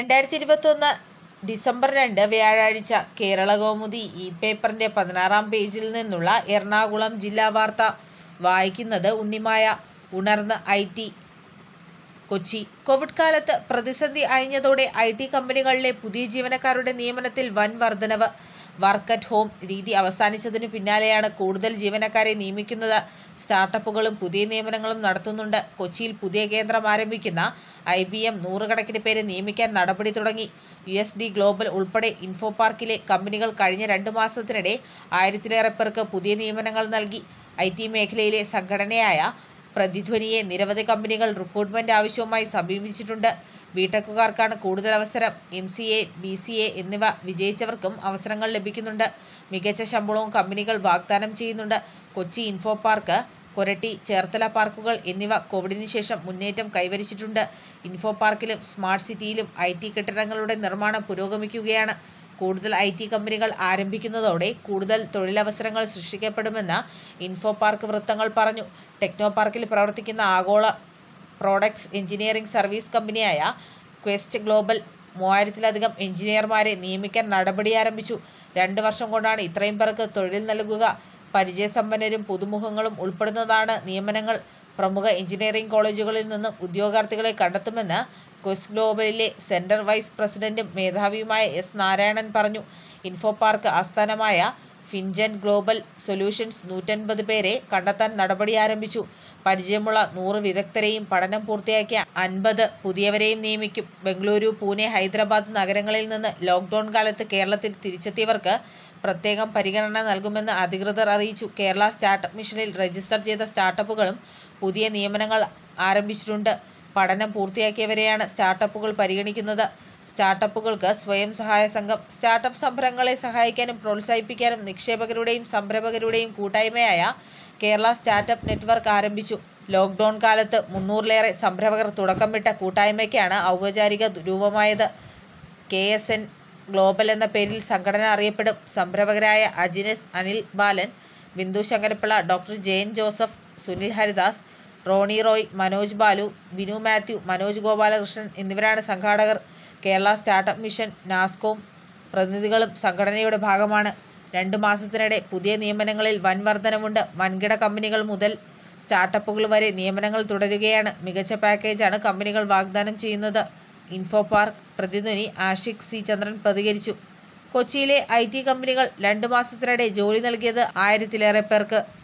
രണ്ടായിരത്തി ഇരുപത്തൊന്ന് ഡിസംബർ രണ്ട് വ്യാഴാഴ്ച കേരളകൗമുദി ഇ പേപ്പറിന്റെ പതിനാറാം പേജിൽ നിന്നുള്ള എറണാകുളം ജില്ലാ വാർത്ത വായിക്കുന്നത് ഉണ്ണിമായ ഉണർന്ന് ഐ ടി കൊച്ചി കോവിഡ് കാലത്ത് പ്രതിസന്ധി അയഞ്ഞതോടെ ഐ ടി കമ്പനികളിലെ പുതിയ ജീവനക്കാരുടെ നിയമനത്തിൽ വൻ വർധനവ് വർക്ക് അറ്റ് ഹോം രീതി അവസാനിച്ചതിനു പിന്നാലെയാണ് കൂടുതൽ ജീവനക്കാരെ നിയമിക്കുന്നത് സ്റ്റാർട്ടപ്പുകളും പുതിയ നിയമനങ്ങളും നടത്തുന്നുണ്ട് കൊച്ചിയിൽ പുതിയ കേന്ദ്രം ആരംഭിക്കുന്ന ഐ ബി എം നൂറുകണക്കിന് പേരെ നിയമിക്കാൻ നടപടി തുടങ്ങി യു എസ് ഡി ഗ്ലോബൽ ഉൾപ്പെടെ ഇൻഫോ പാർക്കിലെ കമ്പനികൾ കഴിഞ്ഞ രണ്ടു മാസത്തിനിടെ ആയിരത്തിലേറെ പേർക്ക് പുതിയ നിയമനങ്ങൾ നൽകി ഐ ടി മേഖലയിലെ സംഘടനയായ പ്രതിധ്വനിയെ നിരവധി കമ്പനികൾ റിക്രൂട്ട്മെന്റ് ആവശ്യവുമായി സമീപിച്ചിട്ടുണ്ട് ബിടെക്കുകാർക്കാണ് കൂടുതൽ അവസരം M C A B C A എന്നിവ വിജയിച്ചവർക്കും അവസരങ്ങൾ ലഭിക്കുന്നുണ്ട് മികച്ച ശമ്പളവും കമ്പനികൾ വാഗ്ദാനം ചെയ്യുന്നുണ്ട് കൊച്ചി ഇൻഫോ പാർക്ക് കൊരട്ടി ചേർത്തല പാർക്കുകൾ എന്നിവ കോവിഡിന് ശേഷം മുന്നേറ്റം കൈവരിച്ചിട്ടുണ്ട് ഇൻഫോ പാർക്കിലും സ്മാർട്ട് സിറ്റിയിലും ഐ ടി കെട്ടിടങ്ങളുടെ നിർമ്മാണം പുരോഗമിക്കുകയാണ് കൂടുതൽ ഐ ടി കമ്പനികൾ ആരംഭിക്കുന്നതോടെ കൂടുതൽ തൊഴിലവസരങ്ങൾ സൃഷ്ടിക്കപ്പെടുമെന്ന് ഇൻഫോ പാർക്ക് വൃത്തങ്ങൾ പറഞ്ഞു ടെക്നോ പാർക്കിൽ പ്രവർത്തിക്കുന്ന ആഗോള പ്രോഡക്ട്സ് എഞ്ചിനീയറിംഗ് സർവീസ് കമ്പനിയായ ക്വസ്റ്റ് ഗ്ലോബൽ മൂവായിരത്തിലധികം എഞ്ചിനീയർമാരെ നിയമിക്കാൻ നടപടി ആരംഭിച്ചു രണ്ട് വർഷം കൊണ്ടാണ് ഇത്രയും പേർക്ക് തൊഴിൽ നൽകുക പരിചയസമ്പന്നരും പുതുമുഖങ്ങളും ഉൾപ്പെടുന്നതാണ് നിയമനങ്ങൾ പ്രമുഖ എഞ്ചിനീയറിംഗ് കോളേജുകളിൽ നിന്നും ഉദ്യോഗാർത്ഥികളെ കണ്ടെത്തുമെന്ന് ക്വസ്റ്റ് ഗ്ലോബലിലെ സെന്റർ വൈസ് പ്രസിഡന്റും മേധാവിയുമായ എസ് നാരായണൻ പറഞ്ഞു ഇൻഫോ പാർക്ക് ആസ്ഥാനമായ ഫിൻജൻ ഗ്ലോബൽ സൊല്യൂഷൻസ് നൂറ്റൻപത് പേരെ കണ്ടെത്താൻ നടപടി ആരംഭിച്ചു പരിചയമുള്ള നൂറ് വിദഗ്ധരെയും പഠനം പൂർത്തിയാക്കിയ അൻപത് പുതിയവരെയും നിയമിക്കും ബംഗളൂരു പൂനെ ഹൈദരാബാദ് നഗരങ്ങളിൽ നിന്ന് ലോക്ക്ഡൌൺ കാലത്ത് കേരളത്തിൽ തിരിച്ചെത്തിയവർക്ക് പ്രത്യേകം പരിഗണന നൽകുമെന്ന് അധികൃതർ അറിയിച്ചു കേരള സ്റ്റാർട്ടപ്പ് മിഷനിൽ രജിസ്റ്റർ ചെയ്ത സ്റ്റാർട്ടപ്പുകളും പുതിയ നിയമനങ്ങൾ ആരംഭിച്ചിട്ടുണ്ട് പഠനം പൂർത്തിയാക്കിയവരെയാണ് സ്റ്റാർട്ടപ്പുകൾ പരിഗണിക്കുന്നത് സ്റ്റാർട്ടപ്പുകൾക്ക് സ്വയം സഹായ സംഘം സ്റ്റാർട്ടപ്പ് സംരംഭങ്ങളെ സഹായിക്കാനും പ്രോത്സാഹിപ്പിക്കാനും നിക്ഷേപകരുടെയും സംരംഭകരുടെയും കൂട്ടായ്മയായ കേരള സ്റ്റാർട്ടപ്പ് നെറ്റ്വർക്ക് ആരംഭിച്ചു ലോക്ക്ഡൌൺ കാലത്ത് മുന്നൂറിലേറെ സംരംഭകർ തുടക്കമിട്ട കൂട്ടായ്മയ്ക്കാണ് ഔപചാരിക രൂപമായത് കെ എസ് എൻ ഗ്ലോബൽ എന്ന പേരിൽ സംഘടന അറിയപ്പെടും സംരംഭകരായ അജിനസ് അനിൽ ബാലൻ ബിന്ദു ശങ്കരപ്പിള്ള ഡോക്ടർ ജയൻ ജോസഫ് സുനിൽ ഹരിദാസ് റോണി റോയ് മനോജ് ബാലു ബിനു മാത്യു മനോജ് ഗോപാലകൃഷ്ണൻ എന്നിവരാണ് സംഘാടകർ കേരള സ്റ്റാർട്ടപ്പ് മിഷൻ നാസ്കോം പ്രതിനിധികളും സംഘടനയുടെ ഭാഗമാണ് രണ്ടു മാസത്തിനിടെ പുതിയ നിയമനങ്ങളിൽ വൻ വർധനവുണ്ട് വൻകിട കമ്പനികൾ മുതൽ സ്റ്റാർട്ടപ്പുകൾ വരെ നിയമനങ്ങൾ തുടരുകയാണ് മികച്ച പാക്കേജാണ് കമ്പനികൾ വാഗ്ദാനം ചെയ്യുന്നത് Infopark Prathidhwani Ashiq C Chandran പ്രതികരിച്ചു കൊച്ചിയിലെ ഐ ടി കമ്പനികൾ രണ്ടു മാസത്തിനിടെ ജോലി നൽകിയത് ആയിരത്തിലേറെ പേർക്ക്